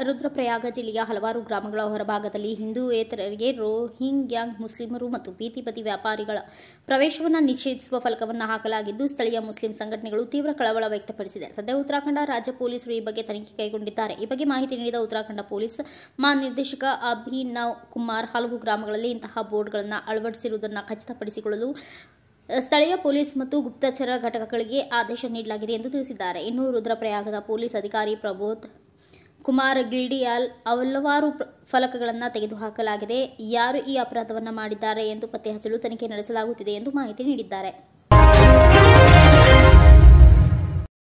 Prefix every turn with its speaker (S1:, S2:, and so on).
S1: ರುದ್ರಪ್ರಯಾಗ ಜಿಲ್ಲೆಯ ಹಲವಾರು ಗ್ರಾಮಗಳ ಹೊರಭಾಗದಲ್ಲಿ ಹಿಂದೂಯೇತರರಿಗೆ ರೋಹಿಂಗ್ಯಾಂಗ್ ಮುಸ್ಲಿಮರು ಮತ್ತು ಬೀದಿ ಬದಿ ವ್ಯಾಪಾರಿಗಳ ಪ್ರವೇಶವನ್ನು ನಿಷೇಧಿಸುವ ಫಲಕವನ್ನು ಹಾಕಲಾಗಿದ್ದು ಸ್ಥಳೀಯ ಮುಸ್ಲಿಂ ಸಂಘಟನೆಗಳು ತೀವ್ರ ಕಳವಳ ವ್ಯಕ್ತಪಡಿಸಿದೆ ಸದ್ಯ ಉತ್ತರಾಖಂಡ ರಾಜ್ಯ ಪೊಲೀಸರು ಈ ಬಗ್ಗೆ ತನಿಖೆ ಕೈಗೊಂಡಿದ್ದಾರೆ ಈ ಬಗ್ಗೆ ಮಾಹಿತಿ ನೀಡಿದ ಉತ್ತರಾಖಂಡ ಪೊಲೀಸ್ ಮಹಾನಿರ್ದೇಶಕ ಅಭಿನವ್ ಕುಮಾರ್ ಹಲವು ಗ್ರಾಮಗಳಲ್ಲಿ ಇಂತಹ ಬೋರ್ಡ್ಗಳನ್ನು ಅಳವಡಿಸಿರುವುದನ್ನು ಖಚಿತಪಡಿಸಿಕೊಳ್ಳಲು ಸ್ಥಳೀಯ ಪೊಲೀಸ್ ಮತ್ತು ಗುಪ್ತಚರ ಘಟಕಗಳಿಗೆ ಆದೇಶ ನೀಡಲಾಗಿದೆ ಎಂದು ತಿಳಿಸಿದ್ದಾರೆ ಇನ್ನು ರುದ್ರಪ್ರಯಾಗದ ಪೊಲೀಸ್ ಅಧಿಕಾರಿ ಪ್ರಬೋಧ್ ಕುಮಾರ್ ಗಿಲ್ಡಿಯಾಲ್ ಹಲವಾರು ಪ್ರ- ಫಲಕಗಳನ್ನು ತೆಗೆದುಹಾಕಲಾಗಿದೆ ಯಾರು ಈ ಅಪರಾಧವನ್ನು ಮಾಡಿದ್ದಾರೆ ಎಂದು ಪತ್ತೆ ಹಚ್ಚಲು ತನಿಖೆ ನಡೆಸಲಾಗುತ್ತಿದೆ ಎಂದು ಮಾಹಿತಿ ನೀಡಿದ್ದಾರೆ